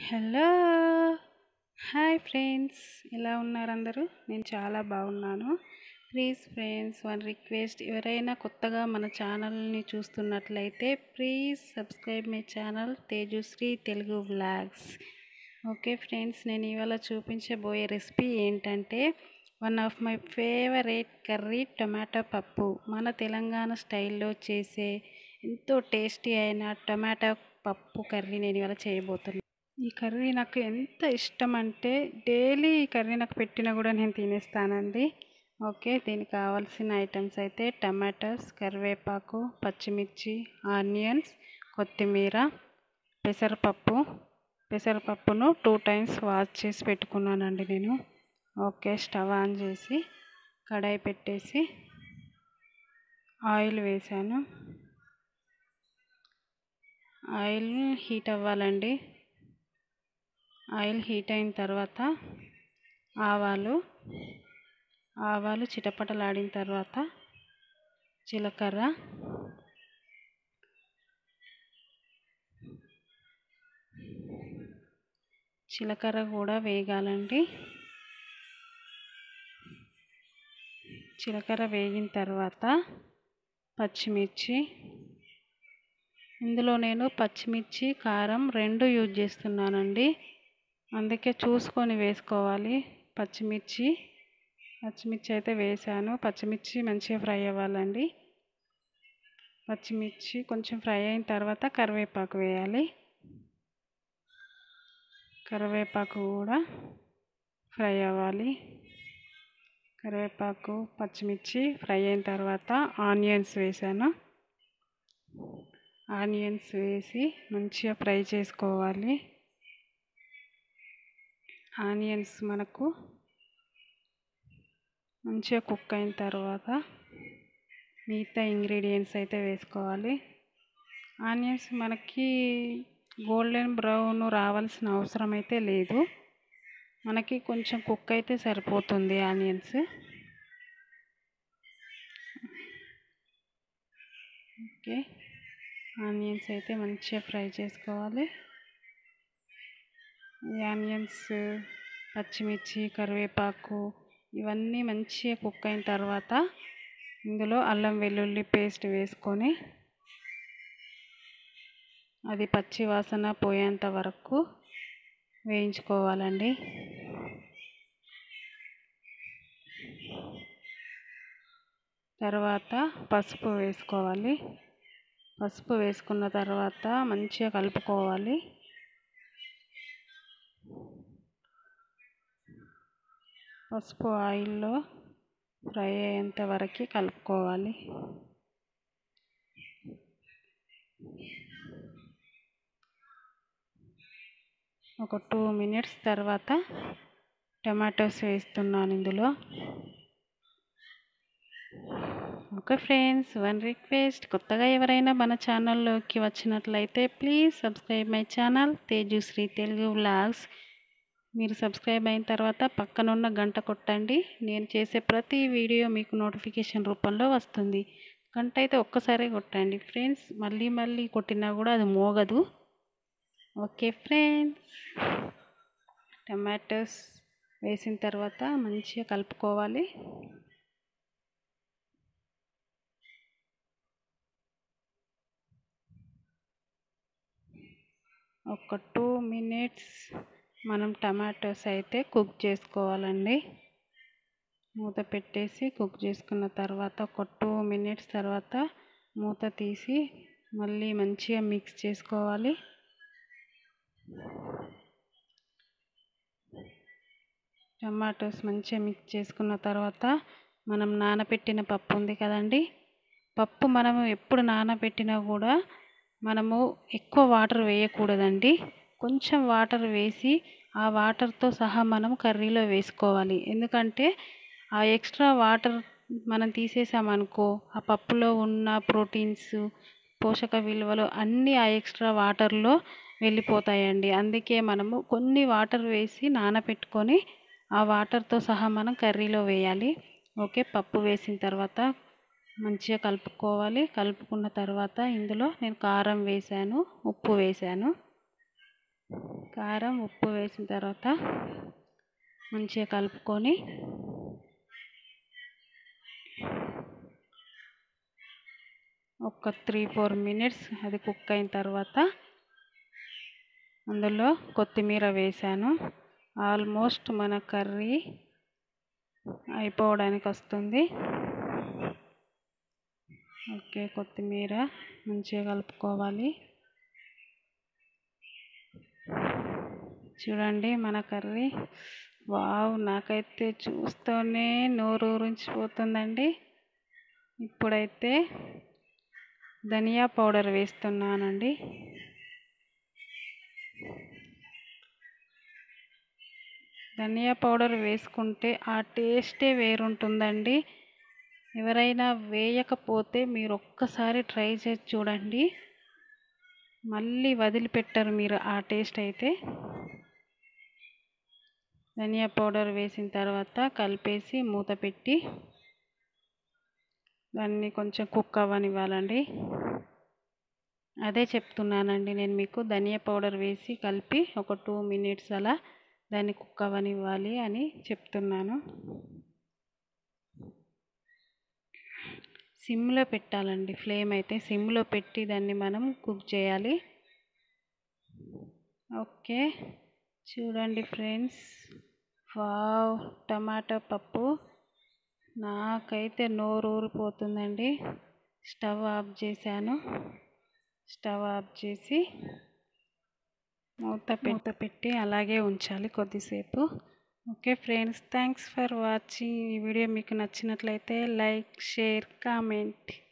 hello hi friends ఎలా ఉన్నారు అందరూ నేను చాలా బాగున్నాను ప్లీజ్ ఫ్రెండ్స్ వన్ రిక్వెస్ట్ ఎవరైనా కొత్తగా మన ఛానల్ని చూస్తున్నట్లయితే please subscribe my channel Tejushree Telugu vlogs okay friends నేను ఇవాళ చూపించబోయే రెసిపీ ఏంటంటే one of my favourite curry tomato పప్పు మన తెలంగాణ స్టైల్లో చేసే ఎంతో టేస్టీ అయిన టొమాటో పప్పు కర్రీ నేను ఇవాళ చేయబోతున్నాను ఈ కర్రీ నాకు ఎంత ఇష్టం అంటే డైలీ ఈ కర్రీ నాకు పెట్టినా కూడా నేను తినేస్తానండి ఓకే దీనికి కావాల్సిన ఐటమ్స్ అయితే టమాటోస్ కరివేపాకు పచ్చిమిర్చి ఆనియన్స్ కొత్తిమీర పెసరపప్పు పెసరపప్పును టూ టైమ్స్ వాష్ చేసి పెట్టుకున్నానండి నేను ఓకే స్టవ్ ఆన్ చేసి కడాయి పెట్టేసి ఆయిల్ వేసాను ఆయిల్ హీట్ అవ్వాలండి ఆయిల్ హీట్ అయిన తర్వాత ఆవాలు ఆవాలు చిటపటలాడిన తర్వాత జీలకర్ర జీలకర్ర కూడా వేగాలండి జీలకర్ర వేగిన తర్వాత పచ్చిమిర్చి ఇందులో నేను పచ్చిమిర్చి కారం రెండు యూజ్ చేస్తున్నానండి అందుకే చూసుకొని వేసుకోవాలి పచ్చిమిర్చి పచ్చిమిర్చి అయితే వేసాను పచ్చిమిర్చి మంచిగా ఫ్రై అవ్వాలండి పచ్చిమిర్చి కొంచెం ఫ్రై అయిన తర్వాత కరివేపాకు వేయాలి కరివేపాకు కూడా ఫ్రై అవ్వాలి కరివేపాకు పచ్చిమిర్చి ఫ్రై అయిన తర్వాత ఆనియన్స్ వేసాను ఆనియన్స్ వేసి మంచిగా ఫ్రై చేసుకోవాలి ఆనియన్స్ మనకు మంచిగా కుక్ అయిన తర్వాత మిగతా ఇంగ్రీడియంట్స్ అయితే వేసుకోవాలి ఆనియన్స్ మనకి గోల్డెన్ బ్రౌన్ రావాల్సిన అవసరం అయితే లేదు మనకి కొంచెం కుక్ అయితే సరిపోతుంది ఆనియన్స్ ఓకే ఆనియన్స్ అయితే మంచిగా ఫ్రై చేసుకోవాలి ఈ ఆనియన్స్ పచ్చిమిర్చి కరివేపాకు ఇవన్నీ మంచిగా కుక్ అయిన తర్వాత ఇందులో అల్లం వెల్లుల్లి పేస్ట్ వేసుకొని అది పచ్చి వాసన పోయేంత వరకు వేయించుకోవాలండి తర్వాత పసుపు వేసుకోవాలి పసుపు వేసుకున్న తర్వాత మంచిగా కలుపుకోవాలి పసుపు ఆయిల్లో ఫ్రై అయ్యేంత వరకు కలుపుకోవాలి ఒక టూ మినిట్స్ తర్వాత టమాటోస్ వేస్తున్నాను ఇందులో ఓకే ఫ్రెండ్స్ వన్ రిక్వెస్ట్ కొత్తగా ఎవరైనా మన ఛానల్లోకి వచ్చినట్లయితే please subscribe my channel Tejushree Telugu vlogs మీరు సబ్స్క్రైబ్ అయిన తర్వాత పక్కనున్న గంట కొట్టండి నేను చేసే ప్రతి వీడియో మీకు నోటిఫికేషన్ రూపంలో వస్తుంది గంట అయితే ఒక్కసారి కొట్టండి ఫ్రెండ్స్ మళ్ళీ మళ్ళీ కొట్టినా కూడా అది మోగదు ఓకే ఫ్రెండ్స్ టమాటోస్ వేసిన తర్వాత మంచిగా కలుపుకోవాలి ఒక టూ మినిట్స్ మనం టమాటోస్ అయితే కుక్ చేసుకోవాలండి మూత పెట్టేసి కుక్ చేసుకున్న తర్వాత ఒక టూ మినిట్స్ తర్వాత మూత తీసి మళ్ళీ మంచిగా మిక్స్ చేసుకోవాలి టమాటోస్ మంచిగా మిక్స్ చేసుకున్న తర్వాత మనం నానబెట్టిన పప్పు ఉంది కదండి పప్పు మనము ఎప్పుడు నానబెట్టినా కూడా మనము ఎక్కువ వాటర్ వేయకూడదండి కొంచెం వాటర్ వేసి ఆ వాటర్తో సహా మనం కర్రీలో వేసుకోవాలి ఎందుకంటే ఆ ఎక్స్ట్రా వాటర్ మనం తీసేసామనుకో ఆ పప్పులో ఉన్న ప్రోటీన్స్ పోషక విలువలు అన్నీ ఆ ఎక్స్ట్రా వాటర్లో వెళ్ళిపోతాయండి అందుకే మనము కొన్ని వాటర్ వేసి నానబెట్టుకొని ఆ వాటర్తో సహా మనం కర్రీలో వేయాలి ఓకే పప్పు వేసిన తర్వాత మంచిగా కలుపుకోవాలి కలుపుకున్న తర్వాత ఇందులో నేను కారం వేసాను ఉప్పు వేసాను కారం ఉప్పు వేసిన తర్వాత మంచిగా కలుపుకొని ఒక త్రీ ఫోర్ మినిట్స్ అది కుక్ అయిన తర్వాత అందులో కొత్తిమీర వేసాను ఆల్మోస్ట్ మన కర్రీ అయిపోవడానికి వస్తుంది ఓకే కొత్తిమీర మంచిగా కలుపుకోవాలి చూడండి మన కర్రీ వావ్ నాకైతే చూస్తూనే నోరు ఊరించిపోతుందండి ఇప్పుడైతే ధనియా పౌడర్ వేస్తున్నానండి ధనియా పౌడర్ వేసుకుంటే ఆ టేస్టే వేరుంటుందండి ఎవరైనా వేయకపోతే మీరు ఒక్కసారి ట్రై చేసి చూడండి మళ్ళీ వదిలిపెట్టరు మీరు ఆ టేస్ట్ అయితే ధనియా పౌడర్ వేసిన తర్వాత కలిపేసి మూత పెట్టి దాన్ని కొంచెం కుక్ అవ్వనివ్వాలండి అదే చెప్తున్నానండి నేను మీకు ధనియా పౌడర్ వేసి కలిపి ఒక టూ మినిట్స్ అలా దాన్ని కుక్ అవ్వనివ్వాలి అని చెప్తున్నాను సిమ్లో పెట్టాలండి ఫ్లేమ్ అయితే సిమ్లో పెట్టి దాన్ని మనం కుక్ చేయాలి ఓకే చూడండి ఫ్రెండ్స్ వావ్ టమాటా పప్పు నాకైతే నోరు ఊరిపోతుందండి స్టవ్ ఆఫ్ చేశాను స్టవ్ ఆఫ్ చేసి మూత మూత పెట్టి అలాగే ఉంచాలి కొద్దిసేపు okay friends thanks for watching ఈ వీడియో మీకు నచ్చినట్లయితే లైక్ షేర్ కామెంట్